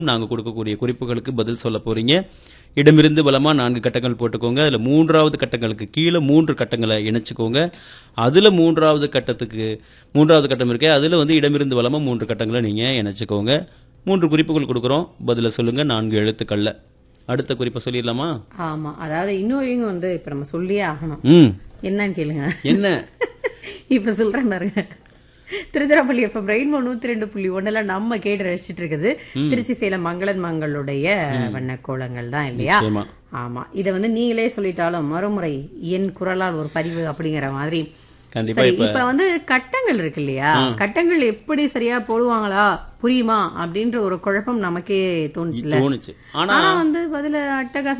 நாங்க கொடுக்கக்கூடிய குறிப்புகளுக்கு பதில் சொல்ல போறீங்க இடமிருந்து பலமா நான்கு கட்டங்கள் போட்டுக்கோங்க அதுல மூன்றாவது கட்டங்களுக்கு கீழே மூன்று கட்டங்களை இணைச்சுக்கோங்க அதுல மூன்றாவது கட்டத்துக்கு மூன்றாவது கட்டம் இருக்கே அதுல வந்து இடமிருந்து பலமா மூன்று கட்டங்களை நீங்க இணைச்சுக்கோங்க மூன்று குறிப்புகள் கொடுக்குறோம் பதில சொல்லுங்க நான்கு எழுத்துக்கள்ல அடுத்த குறிப்பை சொல்லிடலாமா ஆமா அதாவது இன்னொரு வந்து இப்ப நம்ம சொல்லியே ஆகணும் ம் என்னன்னு கேளுங்க என்ன இப்ப சொல்றேன் பாருங்க திருச்சிராப்பள்ளி எஃப்எம் ரெயின்போ நூத்தி ரெண்டு புள்ளி ஒண்ணுல நம்ம கேட்டு ரசிச்சிட்டு இருக்குது திருச்சி சேலம் மங்களன் மங்களுடைய வண்ணக்கோலங்கள் தான் இல்லையா நிச்சயமா ஆமா இத வந்து நீங்களே சொல்லிட்டாலும் மறுமுறை என் குரலால் ஒரு பதிவு அப்படிங்கிற மாதிரி கண்டிப்பா சரி இப்ப வந்து கட்டங்கள் இருக்கு இல்லையா கட்டங்கள் எப்படி சரியா போடுவாங்களா புரியுமா அப்படின்ற ஒரு குழப்பம் நமக்கே தோணுச்சுல்ல தோணுச்சு ஆனா ஆனா வந்து பதில அட்டகாசம்